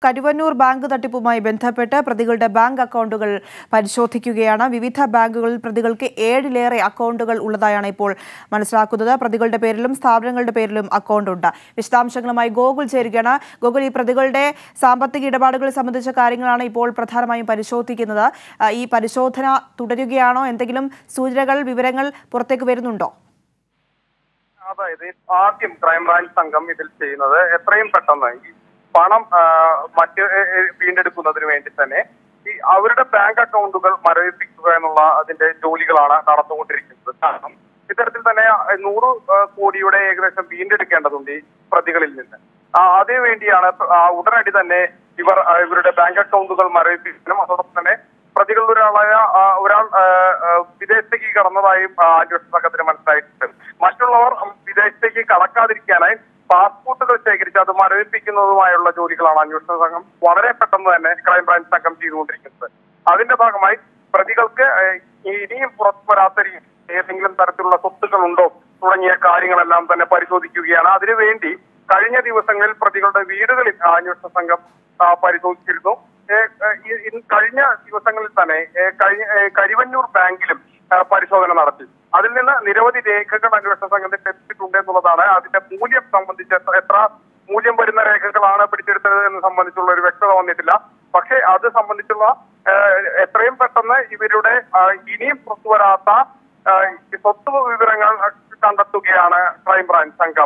Karuvannur bank തട്ടിപ്പുമായി ബന്ധപ്പെട്ട് പ്രതികളുടെ ബാങ്ക് അക്കൗണ്ടുകൾ പരിശോധിക്കുകയാണ് വിവിധ ബാങ്കുകളിൽ പ്രതികൾക്ക് ഏഴിലേറെ അക്കൗണ്ടുകൾ ഉള്ളതായാണ് ഇപ്പോൾ മനസ്സിലാക്കുന്നത് പ്രതികളുടെ പേരിലും സ്ഥാപനങ്ങളുടെ പേരിലും അക്കൗണ്ട് ഉണ്ട് വിശദാംശങ്ങളുമായി ഗോകുൽ ചേരുകയാണ് ഗോകുൽ ഈ പ്രതികളുടെ സാമ്പത്തിക ഇടപാടുകൾ സംബന്ധിച്ച കാര്യങ്ങളാണ് ഇപ്പോൾ പ്രധാനമായും പരിശോധിക്കുന്നത് ആ, ഈ പരിശോധന തുടരുകയാണോ എന്തെങ്കിലും സൂചനകൾ വിവരങ്ങൾ പുറത്തേക്ക് വരുന്നുണ്ടോ അതായത് ആദ്യം ക്രൈംബ്രാഞ്ച് സംഘം ഇതിൽ ചെയ്യുന്നത് എത്രയും പെട്ടെന്ന് ഈ പണം ആ, മറ്റ് ഏ, ഏ, വീണ്ടെടുക്കുന്നതിന് വേണ്ടി തന്നെ ഈ അവരുടെ ബാങ്ക് അക്കൗണ്ടുകൾ മരവിപ്പിക്കുക എന്നുള്ള അതിന്റെ ജോലികളാണ് നടന്നുകൊണ്ടിരിക്കുന്നത് കാരണം ഇത്തരത്തിൽ തന്നെ നൂറ് ആ, കോടിയുടെ ഏകദേശം വീണ്ടെടുക്കേണ്ടതുണ്ട് ഈ പ്രതികളിൽ നിന്ന് ആ, അതിനു വേണ്ടിയാണ് ആ, ഉടനടി തന്നെ ഇവർ ആ, ഇവരുടെ ബാങ്ക് അക്കൗണ്ടുകൾ മരവിപ്പിക്കാനും അതോടൊപ്പം തന്നെ പ്രതികളിൽ ഒരാളായ ആ, ഒരാൾ ആ, ആ, വിദേശത്തേക്ക് കടന്നതായും ആ, അന്വേഷണ സംഘത്തിന് മനസ്സിലായിട്ടുണ്ട് മറ്റുള്ളവർ ഉം, വിദേശത്തേക്ക് കടക്കാതിരിക്കാനായി പാസ്പോർട്ടുകൾ ശേഖരിച്ച് അത് മരവിപ്പിക്കുന്നതുമായുള്ള ജോലികളാണ് അന്വേഷണ സംഘം വളരെ പെട്ടെന്ന് തന്നെ ക്രൈംബ്രാഞ്ച് സംഘം ചെയ്തുകൊണ്ടിരിക്കുന്നത് അതിന്റെ ഭാഗമായി പ്രതികൾക്ക് ഏഹ്, ഇനിയും പുറത്തു വരാത്ത രീതിയിൽ ഏതെങ്കിലും തരത്തിലുള്ള സ്വത്തുക്കൾ ഉണ്ടോ തുടങ്ങിയ കാര്യങ്ങളെല്ലാം തന്നെ പരിശോധിക്കുകയാണ് അതിനുവേണ്ടി കഴിഞ്ഞ ദിവസങ്ങളിൽ പ്രതികളുടെ വീടുകളിൽ ആ അന്വേഷണ സംഘം ആ, പരിശോധിച്ചിരുന്നു ഏഹ്, ഏഹ്, ഈ- ഈ കഴിഞ്ഞ ദിവസങ്ങളിൽ തന്നെ ഏഹ്, കഴിഞ്ഞ ഏഹ്, കരിവന്നൂർ ബാങ്കിലും ആ, പരിശോധന നടത്തി അതിൽ നിന്ന് നിരവധി രേഖകൾ അന്വേഷണ സംഘത്തിൽ ലഭിച്ചിട്ടുണ്ട് എന്നുള്ളതാണ് അതിന്റെ മൂല്യം സംബന്ധിച്ച് എത്ര- എത്ര മൂല്യം വരുന്ന രേഖകളാണ് പിടിച്ചെടുത്തത് എന്ന് സംബന്ധിച്ചുള്ള ഒരു വ്യക്തത വന്നിട്ടില്ല പക്ഷേ അത് സംബന്ധിച്ചുള്ള ഏഹ്, എത്രയും പെട്ടെന്ന് ഇവരുടെ ആ, ഇനിയും പുറത്തുവരാത്ത ആ, സ്വത്ത് വിവരങ്ങൾ കണ്ടെത്തുകയാണ് ക്രൈംബ്രാഞ്ച് സംഘം